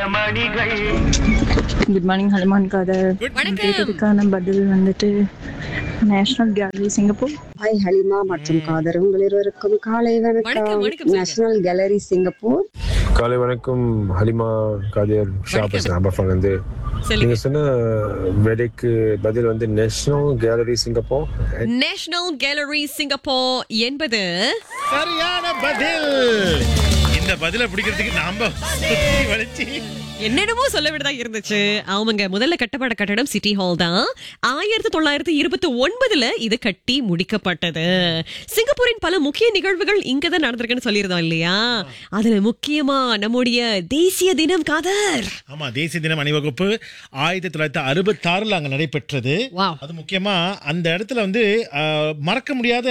மணிகள் good morning ஹலிமான் Kader வணக்கம். கேட்டதுக்கான பதில் வந்துட்டு national gallery Singapore hi Halima மற்றும் காதர் உங்கள் இருவருக்கும் காலை வணக்கம், வணக்கம் வணக்கம் சொல்லுங்க. நேஷனல் கேலரி சிங்கப்பூர் காலை வணக்கம் ஹலிமா காதிர் ஷாபஸ் அபர்ஃபான் வந்து சொல்லுங்க நீங்க சொன்ன விடைக்கு பதில் வந்து national gallery Singapore national gallery Singapore என்பது சரியான பதில் இந்த பதில பிடிக்கிறதுக்கு நாம சுத்தி வளைச்சு என்னென்னமோ சொல்ல விடதா இருந்துச்சு அவங்க முதல்ல கட்டப்பட்ட கட்டடம் சிட்டி ஹால் தான் ஆயிரத்தி தொள்ளாயிரத்தி இருபத்தி ஒன்பதுல இது கட்டி முடிக்கப்பட்டது சிங்கப்பூரின் பல முக்கிய நிகழ்வுகள் இங்கதான் நடந்திருக்குன்னு சொல்லியிருந்தோம் இல்லையா அதுல முக்கியமா நம்முடைய தேசிய தினம் காதர் ஆமா தேசிய தினம் அணிவகுப்பு ஆயிரத்தி தொள்ளாயிரத்தி அறுபத்தி ஆறுல அங்க நடைபெற்றது Wow. அது முக்கியமா அந்த இடத்துல வந்து ஆஹ், மறக்க முடியாத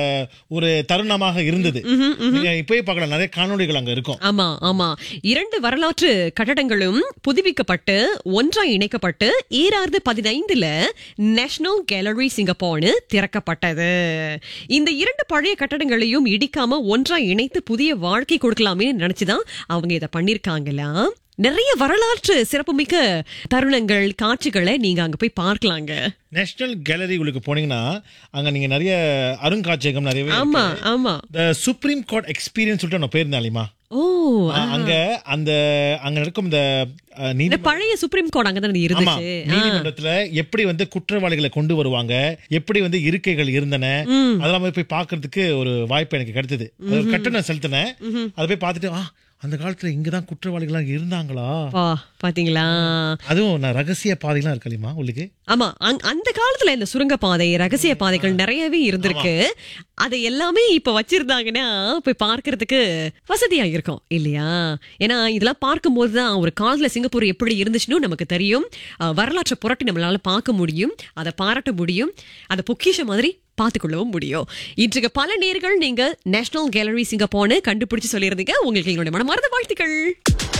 ஒரு தருணமாக இருந்தது நீங்க இப்பயே பார்க்கலாம் நிறைய காணொளிகள் அங்க இருக்கும் ஆமா ஆமா இரண்டு வரலாற்று கட்டடங்களும் புதுப்பிக்கப்பட்டு ஒன்றாய் இணைக்கப்பட்டு ஈராயிரத்து பதினைந்துல நேஷனல் கேலரி சிங்கப்பூர்னு திறக்கப்பட்டது இந்த இரண்டு பழைய கட்டடங்களையும் இடிக்காம ஒன்றாய் இணைத்து புதிய வாழ்க்கை கொடுக்கலாமே நினைச்சுதான் அவங்க இதை பண்ணிருக்காங்களாம் நிறைய வரலாற்று சிறப்புமிக்க தருணங்கள் காட்சிகளை நீங்க அங்க போய் பார்க்கலாங்க நேஷனல் கேலரி உங்களுக்கு போனீங்கன்னா அங்க நீங்க நிறைய அருங்காட்சியகம் நிறையவே ஆமா ஆமா இந்த சுப்ரீம் கோர்ட் எக்ஸ்பீரியன்ஸ் சொல்லிட்டு நான் போயிருந்தேன் ஓ அங்க அந்த அங்க நடக்கும் இந்த அஹ், நீதி இந்த பழைய சுப்ரீம் கோர்ட் அங்கதான் ஆமா இருந்துச்சு ஆ. நீதிமன்றத்துல எப்படி வந்து குற்றவாளிகளை கொண்டு வருவாங்க எப்படி வந்து இருக்கைகள் இருந்தன அதெல்லாம் போய் போய் பாக்குறதுக்கு ஒரு வாய்ப்பு எனக்கு கிடைத்தது அது ஒரு கட்டணம் செலுத்தினேன் அதை போய் பார்த்துட்டு ஆ அந்த காலத்துல இங்கதான் குற்றவாளிகள் இருந்தாங்களா பா பாத்தீங்களா அதுவும் நான் ரகசிய பாதைலாம் இருக்கலிமா உங்களுக்கு ஆமா அங்- அந்த காலத்துல இந்த சுரங்க பாதை ரகசிய பாதைகள் நிறையவே இருந்திருக்கு அதை எல்லாமே இப்ப வச்சிருந்தாங்கன்னா போய் பார்க்கிறதுக்கு வசதியா இருக்கும் இல்லையா ஏன்னா இதெல்லாம் பார்க்கும்போது தான் ஒரு காலத்துல சிங்கப்பூர் எப்படி இருந்துச்சுன்னு நமக்கு தெரியும் அஹ், வரலாற்றை புரட்டி நம்மளால பார்க்க முடியும் அதை பாராட்ட முடியும் அதை பொக்கிஷ மாதிரி பார்த்துக்கொள்ளவும் முடியும் இன்றைக்கு பல நேர்கள் நீங்க நேஷனல் கேலரி சிங்கப்பூர்னு கண்டுபிடிச்சு சொல்லியிருந்தீங்க உங்களுக்கு எங்களுடைய மனமார்ந்த வாழ்த்துக்கள்